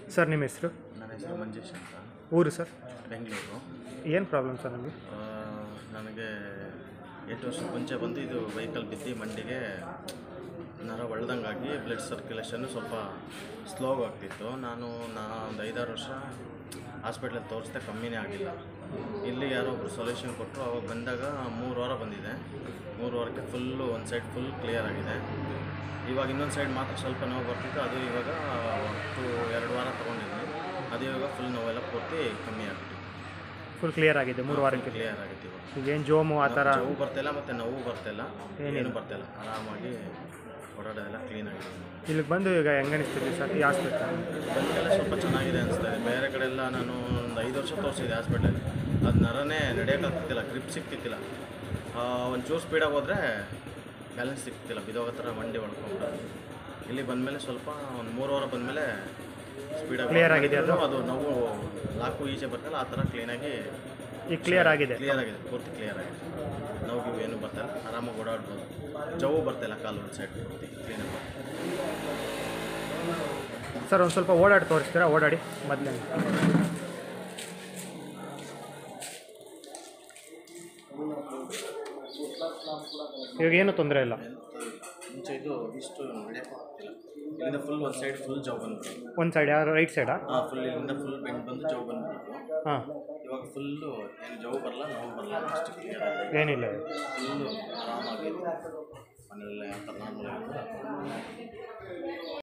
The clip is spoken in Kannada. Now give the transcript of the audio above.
ಸರ್ ನಿಮ್ಮ ಹೆಸರು ನನ್ನ ಹೆಸರು ಮಂಜೇಶ್ ಅಂತ ಊರು ಸರ್ ಬೆಂಗಳೂರು ಏನು ಪ್ರಾಬ್ಲಮ್ ಸರ್ ನಮಗೆ ಆ, ನನಗೆ ಎಂಟು ವರ್ಷ ಮುಂಚೆ ಬಂದು ಇದು ವೆಹಿಕಲ್ ಬಿದ್ದು ಮಂಡಿಗೆ ನರ ಒಳ್ದಂಗಾಗಿ ಬ್ಲಡ್ ಸರ್ಕ್ಯುಲೇಷನ್ನು ಸ್ವಲ್ಪ ಸ್ಲೋ ಆಗ್ತಿತ್ತು ನಾನು ನಾ ಒಂದು ಐದಾರು ವರ್ಷ ಹಾಸ್ಪಿಟ್ಲಲ್ಲಿ ತೋರಿಸ್ದೆ ಕಮ್ಮಿನೇ ಆಗಿಲ್ಲ ಇಲ್ಲಿ ಯಾರೋ ಒಬ್ಬರು ಸೊಲ್ಯೂಷನ್ ಕೊಟ್ಟರು ಅವಾಗ ಬಂದಾಗ ಮೂರು ವಾರ ಬಂದಿದೆ ಮೂರು ವಾರಕ್ಕೆ ಫುಲ್ಲು ಒಂದು ಸೈಡ್ ಫುಲ್ ಕ್ಲಿಯರ್ ಆಗಿದೆ ಇವಾಗ ಇನ್ನೊಂದು ಸೈಡ್ ಮಾತ್ರ ಸ್ವಲ್ಪ ನೋವು ಬರ್ತಿತ್ತು ಅದು ಇವಾಗ ಟು ಎರಡು ವಾರ ತೊಗೊಂಡಿದ್ದೀನಿ ಅದು ಇವಾಗ ಫುಲ್ ನೋವೆಲ್ಲ ಪೂರ್ತಿ ಕಮ್ಮಿ ಆಗ್ಬಿಟ್ಟು ಫುಲ್ ಕ್ಲಿಯರ್ ಆಗಿದೆ ಮೂರು ವಾರಕ್ಕೆ ಕ್ಲಿಯರ್ ಆಗಿತ್ತು ಇವಾಗ ಈಗೇನು ಜೋಮು ಆ ಥರ ನೋವು ಬರ್ತಿಲ್ಲ ಮತ್ತು ನೋವು ಬರ್ತಿಲ್ಲ ಏನು ಬರ್ತಿಲ್ಲ ಆರಾಮಾಗಿ ಓಡಾಡೋದೆಲ್ಲ ಕ್ಲೀನ್ ಆಗಿದೆ ಇಲ್ಲಿಗೆ ಬಂದು ಈಗ ಹೆಂಗೆ ಅನಿಸ್ತಿದೆ ಸರ್ ಈ ಹಾಸ್ಪಿಟ್ಲ್ ಬಂದೆಲ್ಲ ಸ್ವಲ್ಪ ಚೆನ್ನಾಗಿದೆ ಅನಿಸ್ತಾ ಇದೆ ಬೇರೆ ಕಡೆ ಎಲ್ಲ ನಾನು ಒಂದು ಐದು ವರ್ಷ ತೋರಿಸಿದೆ ಹಾಸ್ಪಿಟಲ್ ಅದು ನರನೇ ನಡೆಯೋಕ್ಕಾಗ್ತಿಲ್ಲ ಗ್ರಿಪ್ ಸಿಗ್ತಿತ್ತಿಲ್ಲ ಒಂಚೂರು ಸ್ಪೀಡಾಗಿ ಹೋದರೆ ಬ್ಯಾಲೆನ್ಸ್ ಸಿಗ್ತಿಲ್ಲ ಬಿದೋಗೋ ಥರ ಮಂಡಿ ಹೊಡ್ಕೊಂಡ್ಬಿಡೋದು ಇಲ್ಲಿ ಬಂದಮೇಲೆ ಸ್ವಲ್ಪ ಒಂದು ಮೂರು ವಾರ ಬಂದಮೇಲೆ ಸ್ಪೀಡಾಗಿ Clear ಆಗಿದೆ ಅದು? ಅದು ನೋವು ಲಾಕು ಈಚೆ ಬರ್ತಲ್ಲ ಆ ಥರ ಕ್ಲೀನಾಗಿ ಈಗ ಕ್ಲಿಯರ್ ಆಗಿದೆ ಕ್ಲಿಯರ್ ಆಗಿದೆ ಪೂರ್ತಿ ಕ್ಲಿಯರ್ ಆಗಿದೆ ನೋವು ಗಿವು ಏನು ಬರ್ತಾಯಿಲ್ಲ ಆರಾಮಾಗಿ ಓಡಾಡ್ಬೋದು ಜವು ಬರ್ತಾಯಿಲ್ಲ ಕಾಲು ಒಂದು ಸೈಡ್ ಪೂರ್ತಿ ಕ್ಲೀನಾಗಿ ಬರ್ತದೆ ಸರ್ ಒಂದು ಸ್ವಲ್ಪ ಓಡಾಡಿ ತೋರಿಸ್ತೀರಾ ಓಡಾಡಿ ಮೊದಲೇ ಇವಾಗ ಏನು ತೊಂದರೆ ಇಲ್ಲ ಮುಂಚೆ ಇದು ಇಷ್ಟು ನಡೆಯೋಕ್ಕಾಗ್ತಿಲ್ಲ ಇಲ್ಲಿಂದ ಫುಲ್ ಒಂದು ಸೈಡ್ ಫುಲ್ ಜವ್ ಬಂದ್ಬಿಟ್ಟು ಒಂದು ಸೈಡ್ ಯಾರು ರೈಟ್ ಸೈಡಾ ಹಾಂ ಫುಲ್ ಇಲ್ಲಿಂದ ಫುಲ್ ಬೆಂಡ್ ಬಂದು ಜವ್ ಬಂದ್ಬಿಟ್ಟು ಹಾಂ ಇವಾಗ ಫುಲ್ಲು ಏನು ಜವ್ ಬರಲ್ಲ ನೋವು ಬರಲ್ಲ ಅಷ್ಟು ಕ್ಲಿಯರ್ ಆಗಿದೆ ಏನಿಲ್ಲ ಫುಲ್ಲು ಆರಾಮಾಗಿದೆ ಮನೆಯಲ್ಲ ಯಾವ ಥರ ನಾರ್ಮಲ್